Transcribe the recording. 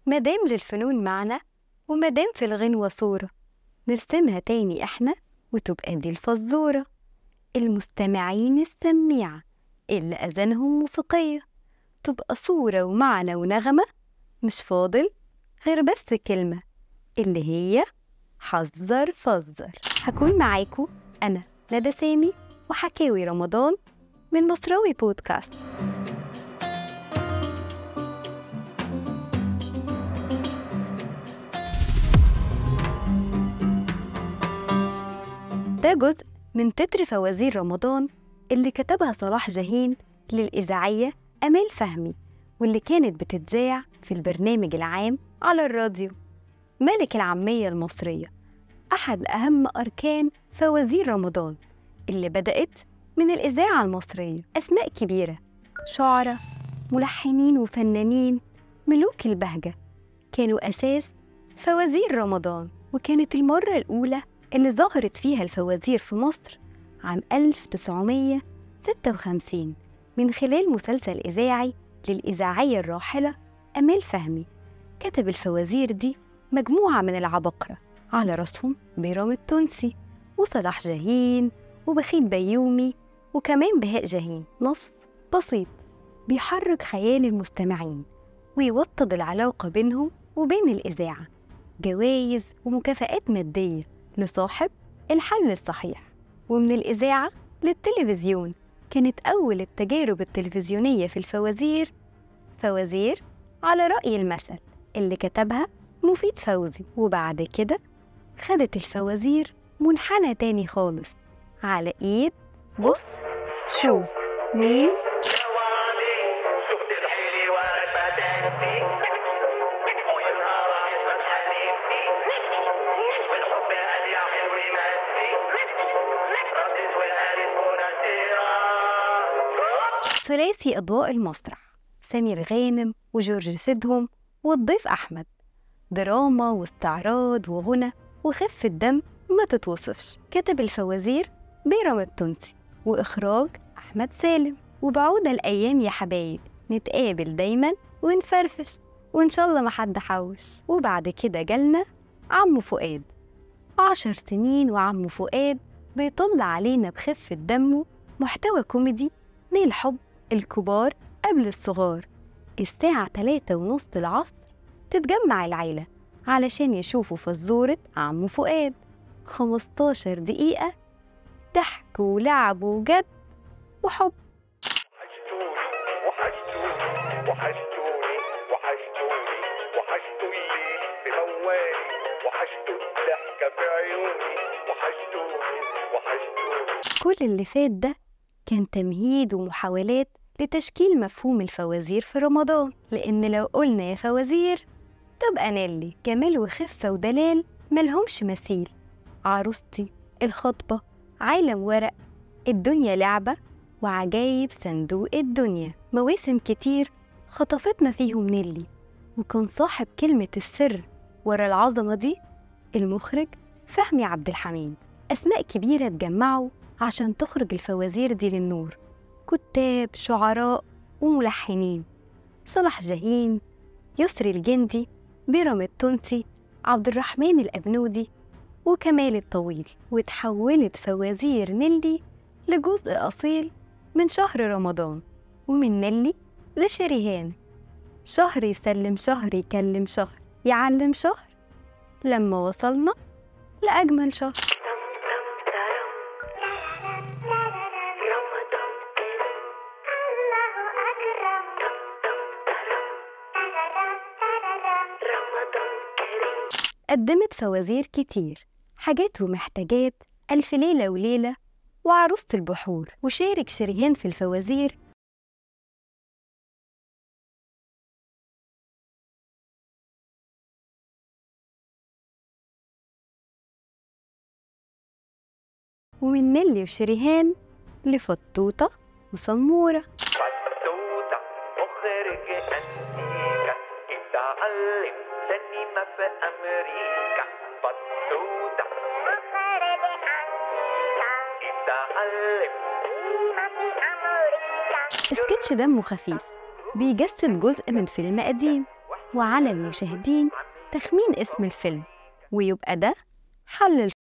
مادام للفنون معنى ومادام في الغنوة صورة نرسمها تاني إحنا وتبقى دي الفزورة المستمعين السميعة اللي أذانهم موسيقية تبقى صورة ومعنى ونغمة مش فاضل غير بس كلمة اللي هي حذر فزر هكون معاكم أنا ندى سامي وحكاوي رمضان من مصراوي بودكاست ده جزء من تتر فوازير رمضان اللي كتبها صلاح جاهين للإذاعية أمال فهمي واللي كانت بتتذاع في البرنامج العام على الراديو ملك العامية المصرية أحد أهم أركان فوازير رمضان اللي بدأت من الإذاعة المصرية أسماء كبيرة شعراء ملحنين وفنانين ملوك البهجة كانوا أساس فوازير رمضان وكانت المرة الأولى اللي ظهرت فيها الفوازير في مصر عام 1956 من خلال مسلسل إذاعي للإذاعية الراحلة أمال فهمي كتب الفوازير دي مجموعة من العباقرة على راسهم بيرام التونسي وصلاح جاهين وبخيت بيومي وكمان بهاء جاهين نص بسيط بيحرك خيال المستمعين ويوطد العلاقة بينهم وبين الإذاعة جوائز ومكافآت مادية لصاحب الحل الصحيح ومن الإذاعة للتلفزيون كانت أول التجارب التلفزيونية في الفوازير فوازير على رأي المثل اللي كتبها مفيد فوزي وبعد كده خدت الفوازير منحنى تاني خالص على إيد بص شوف مين شفت الحيلي ورا المدانتي ونهار يسمع حبيبتي والحب قال يا حلو يمسي ردت وقالت مناسيرة ثلاثي أضواء المسرح سمير غانم وجورج سيدهم والضيف أحمد دراما واستعراض وغنى وخفة دم ما تتوصفش كتب الفوازير بيرام التونسي وإخراج أحمد سالم وبعودة الأيام يا حبايب نتقابل دايما ونفرفش وإن شاء الله ما حد حوش وبعد كده جالنا عمو فؤاد عشر سنين وعمو فؤاد بيطل علينا بخفة دمه محتوى كوميدي نيل حب الكبار قبل الصغار الساعة تلاتة ونص العصر تتجمع العيلة علشان يشوفوا فزورة عمو فؤاد 15 دقيقة ضحك ولعب وجد وحب وحشتوني وحشتوني وحشتوني وحشتوني وحشتوا الليل في موالي وحشتوا الضحكة في عيوني وحشتوني وحشتوني كل اللي فات ده كان تمهيد ومحاولات لتشكيل مفهوم الفوازير في رمضان لأن لو قلنا يا فوازير تبقى نيلي جمال وخفة ودلال ملهمش مثيل عروستي الخطبة عالم ورق الدنيا لعبة وعجايب صندوق الدنيا مواسم كتير خطفتنا فيهم نيلي وكان صاحب كلمة السر ورا العظمة دي المخرج فهمي عبد الحميد أسماء كبيرة اتجمعوا عشان تخرج الفوازير دي للنور كتاب شعراء وملحنين صلاح جاهين يسري الجندي بيرام التونسي عبد الرحمن الأبنودي وكمال الطويل وتحولت فوازير نيلي لجزء أصيل من شهر رمضان ومن نيلي لشريهان شهر يسلم شهر يكلم شهر يعلم شهر لما وصلنا لأجمل شهر قدمت فوازير كتير حاجات ومحتاجات ألف ليلة وليلة وعروسة البحور وشارك شريهان في الفوازير ومن نيلي وشريهان لفطوطة وسمورة فتوتة مخرج أنتيكا اتعلم سينما في أمريكا فتوتة اتعلم سكتش دمه خفيف بيجسد جزء من فيلم قديم وعلى المشاهدين تخمين اسم الفيلم ويبقى ده حل